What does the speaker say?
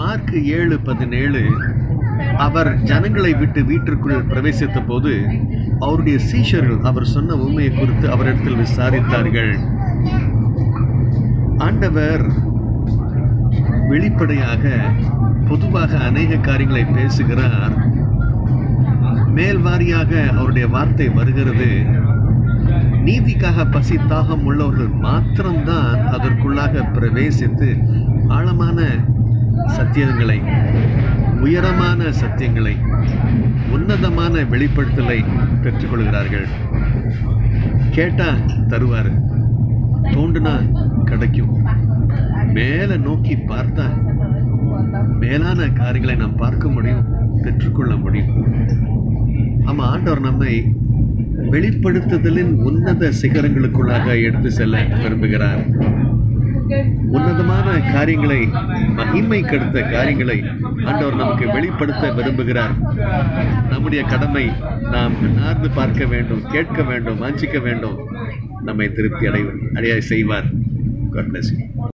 Mark ஏழு பதினேழு அவர் ஜனங்களை விட்டு வீட்டிற்குள் பிரவேசித்த போது அவருடைய சீஷர்கள் அவர் சொன்ன உண்மையை குறித்து அவரிடத்தில் விசாரித்தார்கள் ஆண்டவர் வெளிப்படையாக பொதுவாக அநேக காரியங்களை பேசுகிறார் மேல்வாரியாக அவருடைய வார்த்தை வருகிறது நீதிக்காக பசி தாகம் உள்ளவர்கள் மாத்திரம்தான் அதற்குள்ளாக பிரவேசித்து ஆழமான சத்தியங்களை உயரமான சத்தியங்களை உன்னதமான வெளிப்படுத்தலை பெற்றுக்கொள்கிறார்கள் கேட்டா தருவாரு தோண்டுனா கிடைக்கும் மேலே நோக்கி பார்த்தா மேலான காரியங்களை நாம் பார்க்க முடியும் பெற்றுக்கொள்ள முடியும் ஆமா ஆண்டவர் நம்மை வெளிப்படுத்துதலின் உன்னத சிகரங்களுக்குள்ளாக எடுத்து செல்ல விரும்புகிறார் உன்னதமான காரியங்களை மகிமை கடுத்த காரியங்களை ஆண்டவர் நமக்கு வெளிப்படுத்த விரும்புகிறார் நம்முடைய கடமை நாம் நார்ந்து பார்க்க வேண்டும் கேட்க வேண்டும் வாஞ்சிக்க வேண்டும் நம்மை திருப்தி அடை அடைய செய்வார் God bless you.